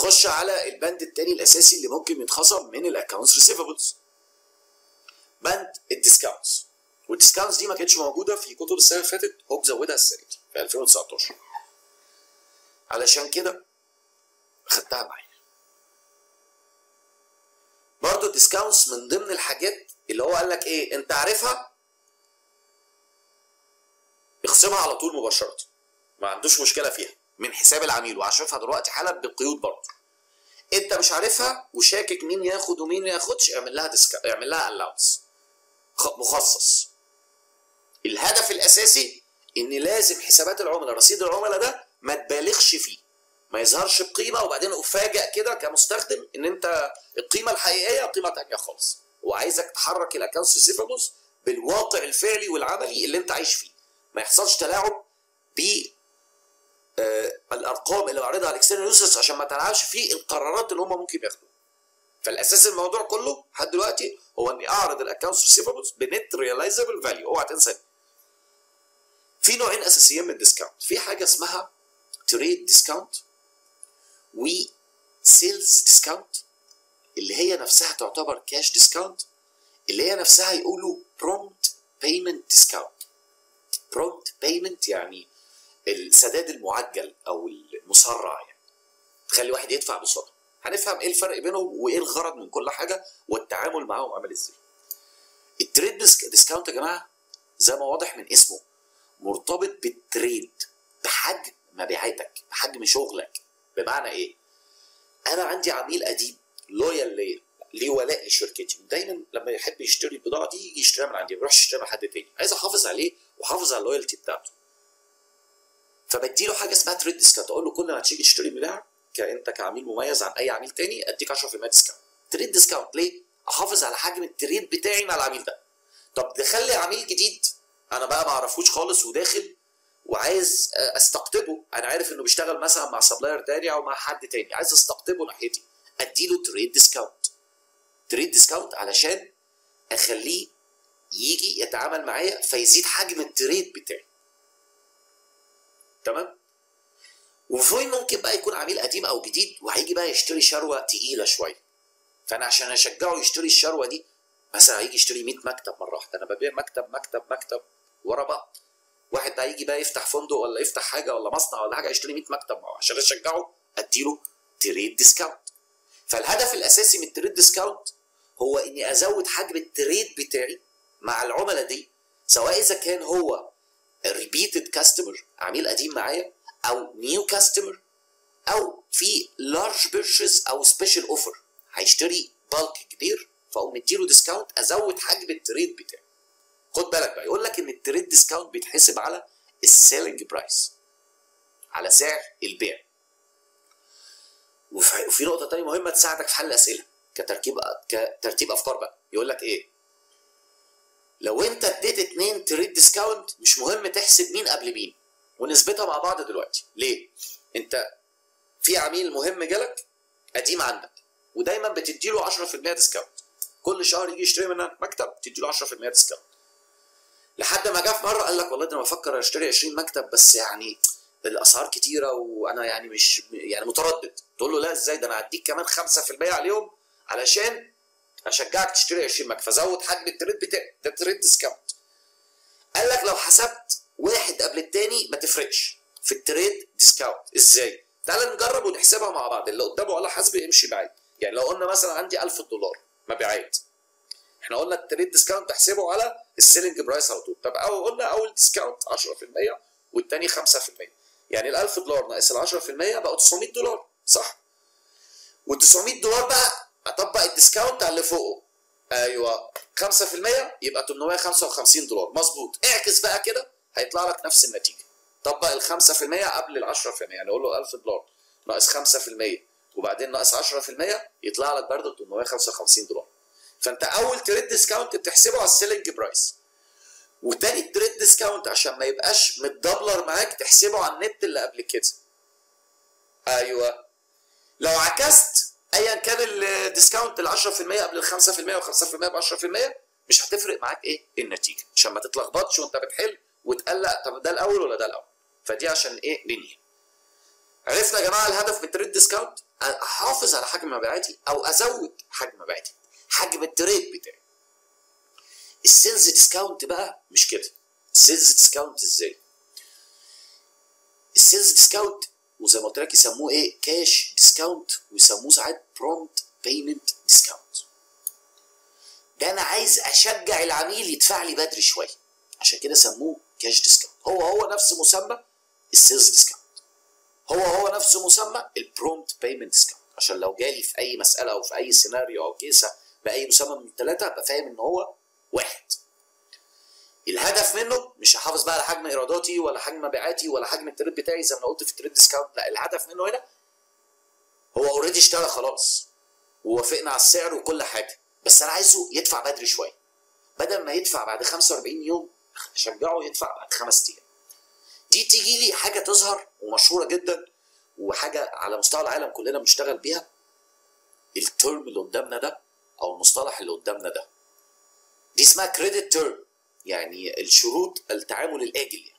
نخش على البند التاني الاساسي اللي ممكن يتخصم من الاكونتس ريسيفبلز بند الديسكاونتس والديسكاونتس دي ما كانتش موجوده في كتب السنه اللي فاتت هو زودها السنه دي في 2019 علشان كده خدتها معايا برضه الديسكاونتس من ضمن الحاجات اللي هو قال لك ايه انت عارفها اخصمها على طول مباشره ما عندوش مشكله فيها من حساب العميل وهشوفها دلوقتي حالا بالقيود برضه انت مش عارفها وشاكك مين ياخد ومين ما ياخدش اعمل لها ديسكا... اعمل لها الاونس مخصص الهدف الاساسي ان لازم حسابات العملاء رصيد العملاء ده ما تبالغش فيه ما يظهرش بقيمه وبعدين افاجئ كده كمستخدم ان انت القيمه الحقيقيه قيمه تانيه خالص وعايزك تحرك الاكونتس ريسيفبلز بالواقع الفعلي والعملي اللي انت عايش فيه ما يحصلش تلاعب ب آه الارقام اللي بعرضها على الاكسترنال يوزرز عشان ما تلعبش في القرارات اللي هم ممكن ياخدوها فالاساس الموضوع كله لحد دلوقتي هو اني اعرض الاكونتس ريسيفبلز بنت ريلايزبل فاليو اوعى تنسى في نوعين اساسيين من الديسكاونت في حاجه اسمها تريد ديسكاونت وسيلز ديسكاونت اللي هي نفسها تعتبر كاش ديسكاونت اللي هي نفسها يقولوا برومت بيمنت ديسكاونت برومت بيمنت يعني السداد المعجل او المسرع يعني تخلي واحد يدفع بسرعه هنفهم ايه الفرق بينهم وايه الغرض من كل حاجه والتعامل معاهم عامل ازاي التريد ديسكاونت يا جماعه زي ما واضح من اسمه مرتبط بالتريد بحجم مبيعاتك بحجم شغلك بمعنى ايه انا عندي عميل قديم لويال ليا ليه ولاء لشركتي ودايما لما يحب يشتري البضاعه دي يجي يشتريها من عندي ما يروحش يشتريها من حد تاني عايز احافظ عليه واحافظ على اللويالتي بتاعته فبدي له حاجه اسمها تريد ديسكاونت اقول له كل ما تيجي تشتري بضاعه انت كعميل مميز عن اي عميل تاني اديك 10% ديسكاونت تريد ديسكاونت ليه احافظ على حجم التريد بتاعي مع العميل ده طب دخل لي عميل جديد انا بقى ما اعرفوش خالص وداخل وعايز استقطبه انا عارف انه بيشتغل مثلا مع سبلاير تاني او مع حد تاني عايز استقطبه ناحيتي اديله تريد ديسكاونت تريد ديسكاونت علشان اخليه يجي يتعامل معايا فيزيد حجم التريد بتاعي تمام وفين ممكن بقى يكون عميل قديم او جديد وهيجي بقى يشتري شروه تقيله شويه فانا عشان اشجعه يشتري الشروه دي مثلا هيجي يشتري 100 مكتب مره واحده انا ببيع مكتب مكتب مكتب ورا بعض واحد بقى يجي بقى يفتح فندق ولا يفتح حاجه ولا مصنع ولا حاجه يشتري 100 مكتب معه عشان اشجعه اديله تريد ديسكاونت فالهدف الاساسي من التريد ديسكاونت هو اني ازود حجم التريد بتاعي مع العملاء دي سواء اذا كان هو ريبيتد كاستمر عميل قديم معايا او نيو كاستمر او في لارج بيرشيز او سبيشال اوفر هيشتري بالك كبير فاقوم مديله ديسكاونت ازود حجم التريد بتاعي خد بالك بقى يقول لك ان التريد ديسكاونت بيتحسب على السيلينج برايس على سعر البيع وفي نقطة تانية مهمة تساعدك في حل الأسئلة كتركيب كترتيب أفكار بقى يقول لك إيه؟ لو أنت اديت اتنين تريد ديسكاونت مش مهم تحسب مين قبل مين ونثبتها مع بعض دلوقتي ليه؟ أنت في عميل مهم جالك قديم عندك ودايما بتدي له 10% ديسكاونت كل شهر يجي يشتري منك مكتب تدي له 10% ديسكاونت لحد ما جه في مره قال لك والله ده انا بفكر اشتري 20 مكتب بس يعني الاسعار كتيره وانا يعني مش يعني متردد تقول له لا ازاي ده انا هديك كمان 5% عليهم علشان اشجعك تشتري 20 مكتب فزود حجم التريد بتاعي ده تريد ديسكاونت قال لك لو حسبت واحد قبل التاني ما تفرقش في التريد ديسكاونت ازاي تعال نجرب ونحسبها مع بعض اللي قدامه ولا حاسب يمشي معايا يعني لو قلنا مثلا عندي 1000 دولار مبيعات احنا قلنا التريد ديسكاونت تحسبه على السيلينج برايس على طول طب اول قلنا اول ديسكاونت 10% والتاني 5% يعني ال 1000 دولار ناقص ال 10% بقوا 900 دولار صح؟ وال 900 دولار بقى اطبق الديسكاونت على اللي فوقه ايوه 5% يبقى 855 دولار مظبوط اعكس بقى كده هيطلع لك نفس النتيجه طبق ال 5% قبل ال 10% يعني اقول له 1000 دولار ناقص 5% وبعدين ناقص 10% يطلع لك برضه 855 دولار فانت اول تريد ديسكاونت بتحسبه على السيلينج برايس وتاني تريد ديسكاونت عشان ما يبقاش متدبلر معاك تحسبه على النت اللي قبل كده ايوه لو عكست ايا كان الديسكاونت ال 10% قبل ال 5% و5% ب 10% مش هتفرق معاك ايه النتيجه عشان ما تتلخبطش وانت بتحل وتقلق طب ده الاول ولا ده الاول فدي عشان ايه ننهي عرفنا يا جماعه الهدف من التريد ديسكاونت احافظ على حجم مبيعاتي او ازود حجم مبيعاتي حجم التريد بتاعي السيلز ديسكاونت بقى مش كده السيلز ديسكاونت ازاي السيلز ديسكاونت وزي ما قلت لك يسموه ايه كاش ديسكاونت ويسموه ساعات برومت بيمنت ديسكاونت ده انا عايز اشجع العميل يدفع لي بدري شويه عشان كده سموه كاش ديسكاونت هو هو نفس مسمى السيلز ديسكاونت هو هو نفس مسمى البرومت بيمنت ديسكاونت عشان لو جالي في اي مساله او في اي سيناريو او كيسه باي مسمى من الثلاثه ابقى فاهم ان هو واحد الهدف منه مش هحافظ بقى على حجم ايراداتي ولا حجم مبيعاتي ولا حجم التريد بتاعي زي ما أنا قلت في التريد ديسكاونت لا الهدف منه هنا هو اوريدي اشترى خلاص ووافقنا على السعر وكل حاجه بس انا عايزه يدفع بدري شويه بدل ما يدفع بعد 45 يوم اشجعه يدفع بعد خمس ايام دي تيجي لي حاجه تظهر ومشهوره جدا وحاجه على مستوى العالم كلنا بنشتغل بيها الترم اللي قدامنا ده او المصطلح اللي قدامنا ده دي اسمها كريدت تيرم يعني الشروط التعامل الاجل يعني.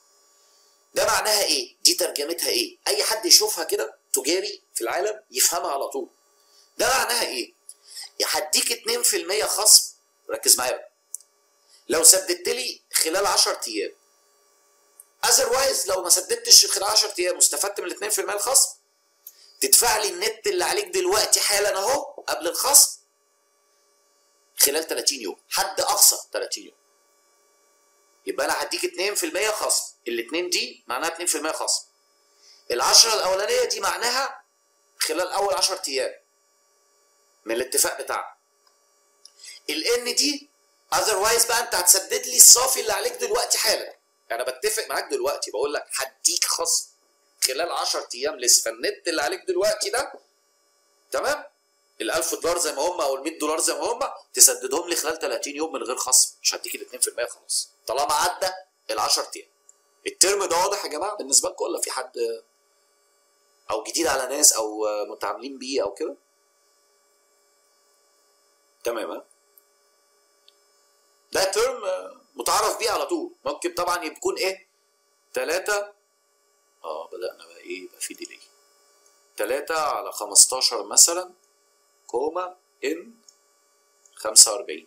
ده معناها ايه دي ترجمتها ايه اي حد يشوفها كده تجاري في العالم يفهمها على طول ده معناها ايه هديك 2% خصم ركز معايا بقى لو سددت لي خلال 10 ايام اذروايز لو ما سددتش خلال 10 ايام واستفدت من ال 2% الخصم تدفع لي النت اللي عليك دلوقتي حالا اهو قبل الخصم خلال 30 يوم حد اقصى 30 يوم يبقى انا هديك 2% خصم الاثنين دي معناها 2% خصم العشرة الاولانيه دي معناها خلال اول 10 ايام من الاتفاق بتاعنا الان دي اذروايز بقى انت هتسدد لي الصافي اللي عليك دلوقتي حالا انا بتفق معاك دلوقتي بقول لك هديك خصم خلال 10 ايام لسه فالنت اللي عليك دلوقتي ده تمام ال 1000 دولار زي ما هم او ال 100 دولار زي ما هم تسددهم لي خلال 30 يوم من غير خصم مش هديك ال 2% خلاص طالما عدى ال 10 ايام الترم ده واضح يا جماعه بالنسبه لكم ولا في حد او جديد على ناس او متعاملين بيه او كده تمام ها ده ترم متعرف بيه على طول ممكن طبعا يكون ايه تلاتة اه بدأنا بقى ايه يبقى في ديلي تلاتة على خمستاشر مثلا كوما ان خمسة وأربعين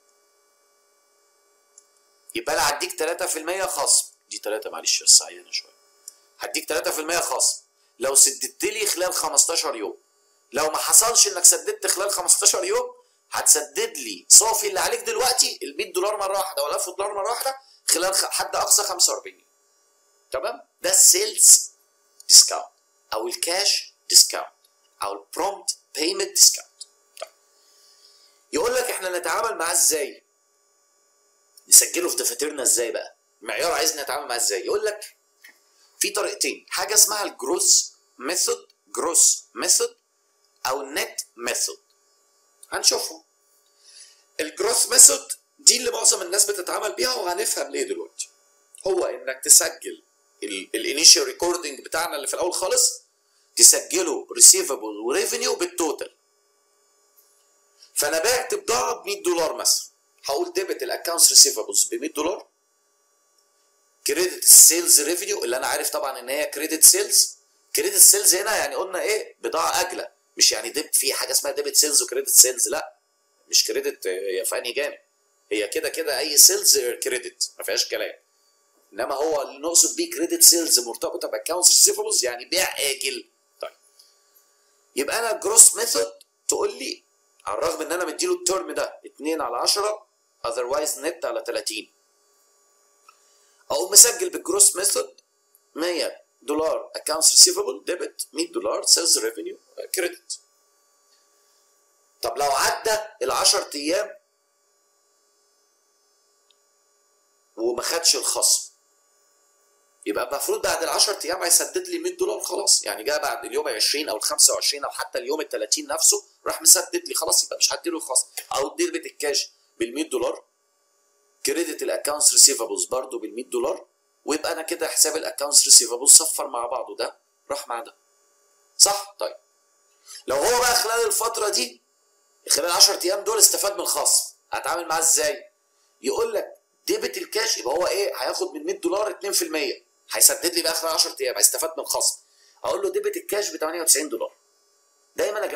يبقى أنا هديك تلاتة في المية خصم دي تلاتة معلش بس عيانة شوية هديك تلاتة في المية خصم لو سددت لي خلال خمستاشر يوم لو ما حصلش انك سددت خلال 15 يوم هتسدد لي صافي اللي عليك دلوقتي ال 100 دولار مره واحده ولا 1000 دولار مره واحده خلال حد اقصى 45 يوم تمام ده السيلز ديسكاونت او الكاش ديسكاونت او البرومت بيمنت ديسكاونت طيب. يقول لك احنا نتعامل معاه ازاي نسجله في دفاترنا ازاي بقى المعيار عايزنا نتعامل معاه ازاي يقول لك في طريقتين حاجه اسمها الجروس ميثود جروس ميثود او النت ميثود هنشوفهم الجروث ميثود دي اللي معظم الناس بتتعامل بيها وهنفهم ليه دلوقتي هو انك تسجل الانيشال ريكوردنج بتاعنا اللي في الاول خالص تسجله ريسيفبل وريفينيو بالتوتال فانا بعت بضاعه ب 100 دولار مثلا هقول ديبت الاكونتس ريسيفبلز ب 100 دولار كريدت السيلز ريفينيو اللي انا عارف طبعا ان هي كريدت سيلز كريدت سيلز هنا يعني قلنا ايه بضاعه اجله مش يعني ديبت في حاجه اسمها ديبت سيلز وكريدت سيلز لا مش كريدت هي في انهي جانب هي كده كده اي سيلز كريدت ما فيهاش كلام انما هو اللي نقصد بيه كريدت سيلز مرتبطه باكونتس ريسيفبلز يعني بيع اجل طيب يبقى انا جروس ميثود تقول لي على الرغم ان انا مديله الترم ده 2 على 10 اذروايز نت على 30 اقوم مسجل بالجروس ميثود 100 دولار accounts receivable ديبت 100 دولار سيلز ريفينيو كريدت طب لو عدى ال 10 ايام وما خدش الخصم يبقى المفروض بعد ال 10 ايام هيسدد لي 100 دولار خلاص يعني جه بعد اليوم ال 20 او ال 25 او حتى اليوم ال 30 نفسه راح مسدد لي خلاص يبقى مش هديله الخصم او ديبت الكاش بال 100 دولار كريدت الاكونتس ريسيفبلز برضه بال 100 دولار ويبقى انا كده حساب الاكونتس ريسيفبل صفر مع بعضه ده راح مع ده صح طيب لو هو بقى خلال الفتره دي خلال 10 ايام دول استفاد من الخصم هتعامل معاه ازاي يقول لك ديبت الكاش يبقى هو ايه هياخد من 100 دولار 2% هيسدد لي بقى خلال 10 ايام هيستفاد من الخصم اقول له ديبت الكاش ب 98 دولار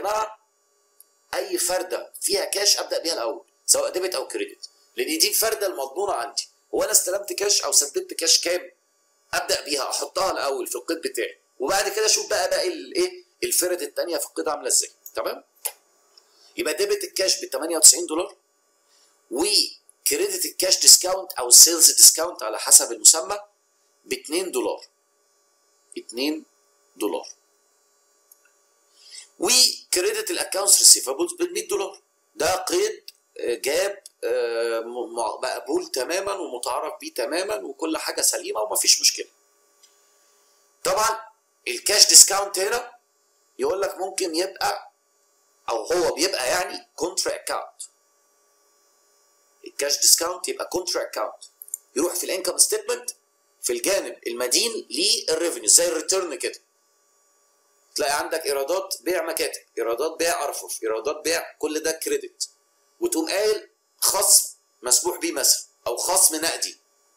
جماعه اي فرده فيها كاش ابدا بيها الاول سواء ديبت او كريدت لان دي الفرده المضمونه عندي هو انا استلمت كاش او سددت كاش كام ابدا بيها احطها الاول في القيد بتاعي وبعد كده اشوف بقى باقي الايه الفرد الثانيه في القيد عامله ازاي تمام يبقى ديبت الكاش ب 98 دولار وكريدت الكاش ديسكاونت او السيلز ديسكاونت على حسب المسمى ب 2 دولار 2 دولار وكريدت الاكونتس ريسيفبلز بال 100 دولار ده قيد جاب مقبول تماما ومتعارف بيه تماما وكل حاجه سليمه ومفيش مشكله طبعا الكاش ديسكاونت هنا يقول لك ممكن يبقى او هو بيبقى يعني كونترا اكاونت الكاش ديسكاونت يبقى كونترا اكاونت يروح في الانكم ستيتمنت في الجانب المدين للريفينيو زي الريتيرن كده تلاقي عندك ايرادات بيع مكاتب ايرادات بيع ارفف ايرادات بيع كل ده كريدت وتقوم قايل خصم مسموح بيه مثلا او خصم نقدي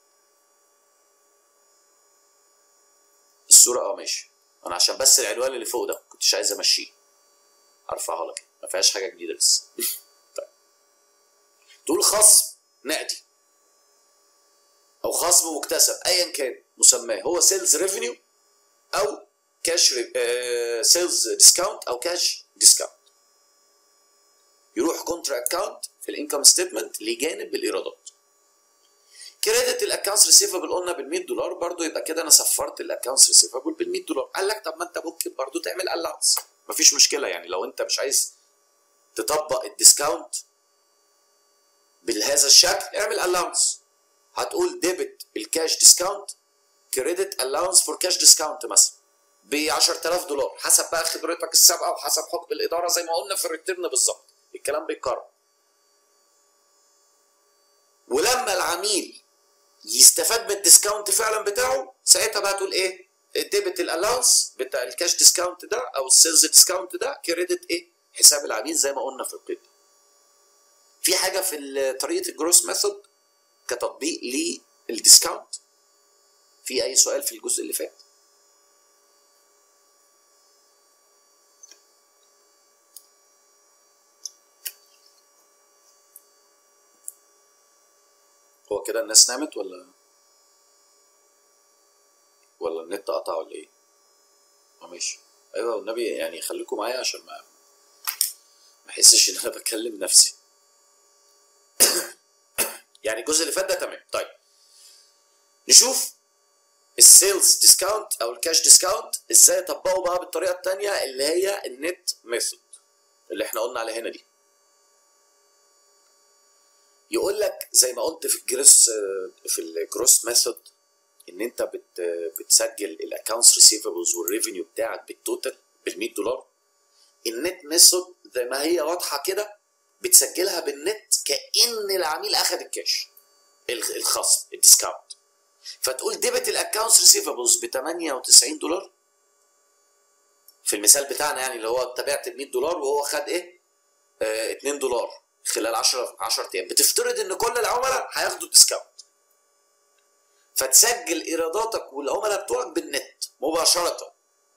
الصوره اه ماشي انا عشان بس العنوان اللي فوق ده كنتش عايز امشيه ارفعها لك ما فيهاش حاجه جديده لسه طيب تقول خصم نقدي او خصم مكتسب ايا كان مسماه هو سيلز ريفينيو او كاش سيلز ديسكاونت او كاش ديسكاونت يروح كونترا اكاونت في الانكم ستيتمنت لجانب الايرادات كريدت الاكونتس ريسيفبل قلنا بال 100 دولار برضو يبقى كده انا صفرت الاكونتس ريسيفبل بال 100 دولار قال لك طب ما انت ممكن برضو تعمل الاونس مفيش مشكله يعني لو انت مش عايز تطبق الديسكاونت بهذا الشكل اعمل الاونس هتقول ديبت الكاش ديسكاونت كريدت الاونس فور كاش ديسكاونت مثلا ب 10000 دولار حسب بقى خبرتك السابقه وحسب حكم الاداره زي ما قلنا في الريتيرن بالظبط الكلام بيتكرر ولما العميل يستفاد من الديسكاونت فعلا بتاعه ساعتها بقى تقول ايه ديبت الالاونس بتاع الكاش ديسكاونت ده او السيلز ديسكاونت ده كريدت ايه حساب العميل زي ما قلنا في القيد في حاجه في طريقه الجروس ميثود كتطبيق للديسكاونت في اي سؤال في الجزء اللي فات هو كده الناس نامت ولا ولا النت قطع ولا ايه؟ اه ماشي ايوه والنبي يعني خليكم معايا عشان ما ما احسش ان انا بكلم نفسي يعني الجزء اللي فات ده تمام طيب نشوف السيلز ديسكاونت او الكاش ديسكاونت ازاي اطبقه بقى بالطريقه الثانيه اللي هي النت ميثود اللي احنا قلنا عليها هنا دي يقول لك زي ما قلت في الجروس في الجروس ميثود ان انت بت بتسجل الاكونتس ريسيفبلز والريفينيو بتاعك بالتوتال بال 100 دولار النت ميثود زي ما هي واضحه كده بتسجلها بالنت كان العميل اخذ الكاش الخصم الديسكاونت فتقول ديبت الاكونتس ريسيفبلز ب 98 دولار في المثال بتاعنا يعني اللي هو تابعت ب 100 دولار وهو خد ايه؟ آه 2 دولار خلال 10 10 ايام بتفترض ان كل العملاء هياخدوا ديسكاونت فتسجل ايراداتك والعملاء بتوعك بالنت مباشره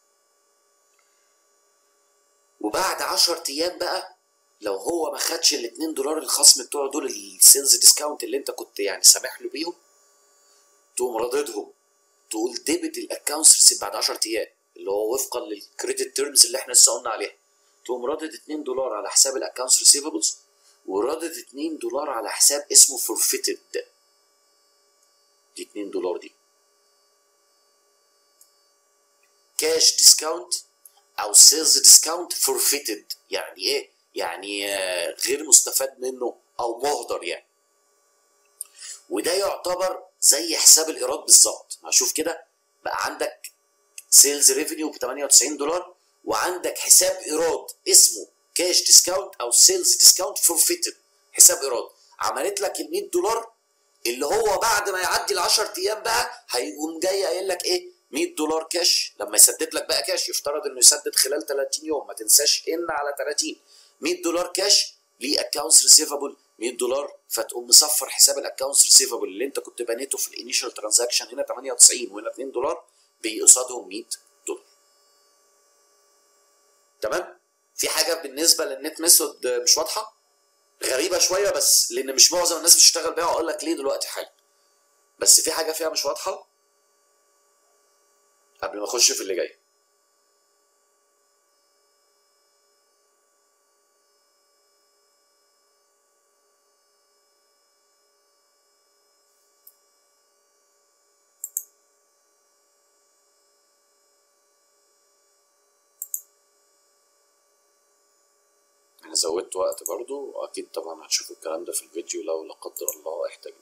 وبعد 10 ايام بقى لو هو ما خدش ال 2 دولار الخصم بتوعه دول السيلز ديسكاونت اللي انت كنت يعني سامح له بيهم تقوم راددهم تقول ديبت الاكونتس ريسيت بعد 10 ايام اللي هو وفقا للكريدت تيرمز اللي احنا لسه قلنا عليها تقوم رادد 2 دولار على حساب الاكونتس ريسيفبلز ورادد 2 دولار على حساب اسمه فورفيتد دي 2 دولار دي كاش ديسكاونت او سيلز ديسكاونت فورفيتد يعني ايه يعني غير مستفاد منه او مهدر يعني وده يعتبر زي حساب الايراد بالظبط هشوف كده بقى عندك سيلز ريفينيو ب 98 دولار وعندك حساب ايراد اسمه كاش ديسكاونت او سيلز ديسكاونت فورفيتد حساب ايراد عملت لك ال 100 دولار اللي هو بعد ما يعدي ال 10 ايام بقى هيقوم جاي قايل لك ايه 100 دولار كاش لما يسدد لك بقى كاش يفترض انه يسدد خلال 30 يوم ما تنساش ان على 30 100 دولار كاش لاكونتس ريسيفبل 100 دولار فتقوم مصفر حساب الاكونتس ريسيفبل اللي انت كنت بنيته في الانيشال ترانزاكشن هنا 98 وهنا 2 دولار بقصادهم 100 دولار تمام في حاجه بالنسبه للنت ميثود مش واضحه غريبه شويه بس لان مش معظم الناس بتشتغل بيها واقول لك ليه دلوقتي حالا بس في حاجه فيها مش واضحه قبل ما اخش في اللي جاي انا زودت وقت برضو واكيد طبعا هتشوفوا الكلام ده في الفيديو لو لا قدر الله احتاجني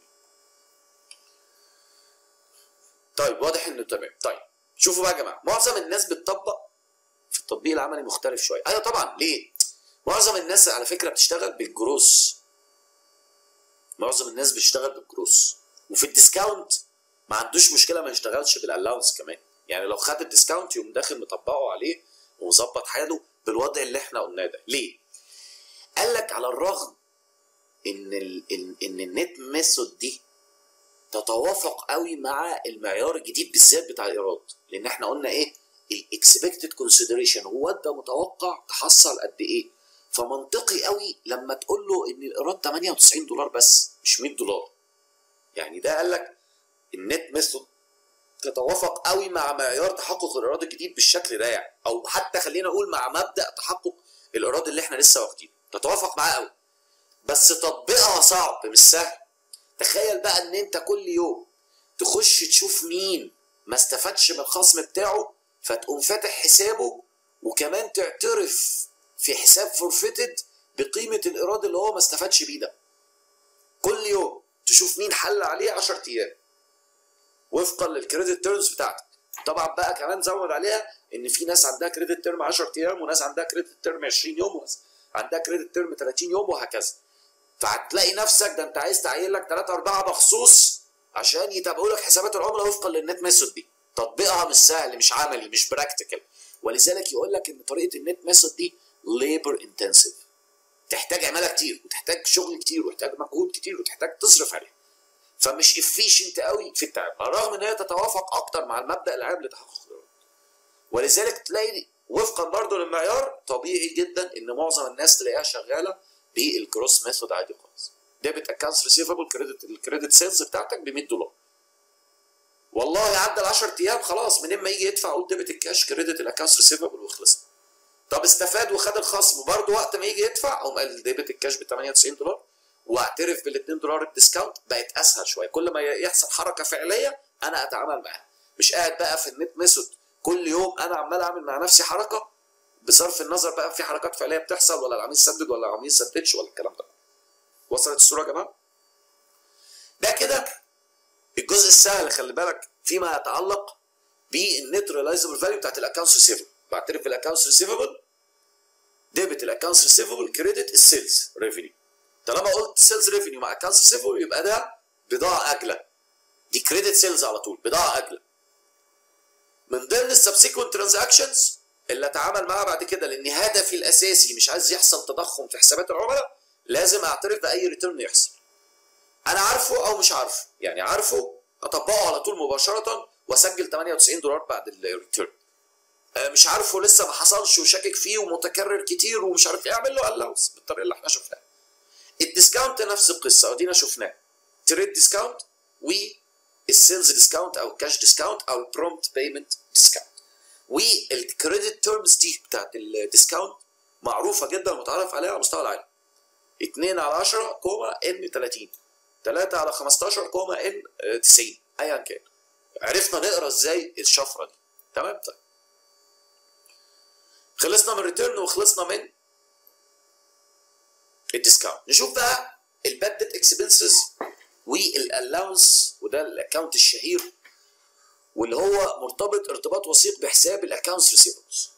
طيب واضح انه تمام طيب شوفوا بقى يا جماعه معظم الناس بتطبق في التطبيق العملي مختلف شويه ايوه طبعا ليه معظم الناس على فكره بتشتغل بالجروس معظم الناس بتشتغل بالجروس وفي الديسكاونت ما عندوش مشكله ما يشتغلش بالالاونس كمان يعني لو خد الديسكاونت يقوم داخل مطبقه عليه ومظبط حاله بالوضع اللي احنا قلناه ده ليه قال لك على الرغم ان ال ان, إن النت ميثود دي تتوافق قوي مع المعيار الجديد بالذات بتاع الايراد لان احنا قلنا ايه الاكسبكتد كونسيدريشن هو انت متوقع تحصل قد ايه فمنطقي قوي لما تقول له ان الايراد 98 دولار بس مش 100 دولار يعني ده قال لك النت ميثود تتوافق قوي مع معيار تحقق الايراد الجديد بالشكل ده يعني او حتى خلينا اقول مع مبدا تحقق الايراد اللي احنا لسه واخدينه تتوافق معاه قوي بس تطبيقها صعب مش سهل تخيل بقى ان انت كل يوم تخش تشوف مين ما استفادش من الخصم بتاعه فتقوم فاتح حسابه وكمان تعترف في حساب فورفيتد بقيمه الايراد اللي هو ما استفادش بيه ده كل يوم تشوف مين حل عليه 10 ايام وفقا للكريدت تيرمز بتاعتك طبعا بقى كمان زود عليها ان في ناس عندها كريدت تيرم 10 ايام وناس عندها كريدت تيرم 20 يوم وناس عندها كريدت تيرم 30 يوم وهكذا فهتلاقي نفسك ده انت عايز تعين لك 3 4 مخصوص عشان يتابعوا لك حسابات العمله وفقا للنت ميثود دي تطبيقها مش سهل مش عملي مش براكتيكال ولذلك يقول لك ان طريقه النت ميثود دي ليبر انتنسيف تحتاج عماله كتير وتحتاج شغل كتير وتحتاج مجهود كتير وتحتاج تصرف عليها فمش افيشنت قوي في التعب رغم ان هي تتوافق اكتر مع المبدا العام لتحقق الايراد ولذلك تلاقي وفقا برضه للمعيار طبيعي جدا ان معظم الناس تلاقيها شغاله بالكروس ميثود عادي خالص ديبت اكونتس ريسيفبل كريدت الكريدت سيلز بتاعتك ب 100 دولار والله عدى ال 10 ايام خلاص منين ما يجي يدفع قول ديبت الكاش كريدت الاكونتس ريسيفبل وخلصنا طب استفاد وخد الخصم برضه وقت ما يجي يدفع قوم قال ديبت الكاش ب 98 دولار واعترف بال 2 دولار الديسكاونت بقت اسهل شويه كل ما يحصل حركه فعليه انا اتعامل معاها مش قاعد بقى في النت ميثود كل يوم انا عمال اعمل مع نفسي حركه بصرف النظر بقى في حركات فعليه بتحصل ولا العميل سدد ولا العميل سددش ولا الكلام ده وصلت الصوره يا جماعه ده كده الجزء السهل خلي بالك فيما يتعلق بالنت ريلايزبل فاليو بتاعت الاكونتس ريسيفبل بعترف بالاكونتس ريسيفبل ديبت الاكونتس ريسيفبل كريدت السيلز ريفينيو طالما قلت سيلز ريفينيو مع اكونتس ريسيفبل يبقى ده بضاعه اجله دي كريدت سيلز على طول بضاعه اجله من ضمن السبسيكونت ترانزاكشنز اللي اتعامل معاها بعد كده لان هدفي الاساسي مش عايز يحصل تضخم في حسابات العملاء لازم اعترف باي ريتيرن يحصل انا عارفه او مش عارفه يعني عارفه اطبقه على طول مباشره واسجل 98 دولار بعد الريتيرن مش عارفه لسه ما حصلش وشاكك فيه ومتكرر كتير ومش عارف ايه اعمل له الاونس بالطريقه اللي احنا شفناها الديسكاونت نفس القصه ودينا شفناه تريد ديسكاونت والسيلز ديسكاونت او الكاش ديسكاونت او البرومت بيمنت ديسكاونت والكريدت تيرمز دي بتاعت الديسكاونت معروفه جدا ومتعرف عليها على مستوى العالم 2 على 10 كوما ان 30 3 على 15 كوما ان 90 ايا كان عرفنا نقرا ازاي الشفره دي تمام طيب خلصنا من الريتيرن وخلصنا من الديسكاونت نشوف بقى البادت اكسبنسز والالاونس وده الاكونت الشهير واللي هو مرتبط ارتباط وثيق بحساب الاكونتس ريسيفبلز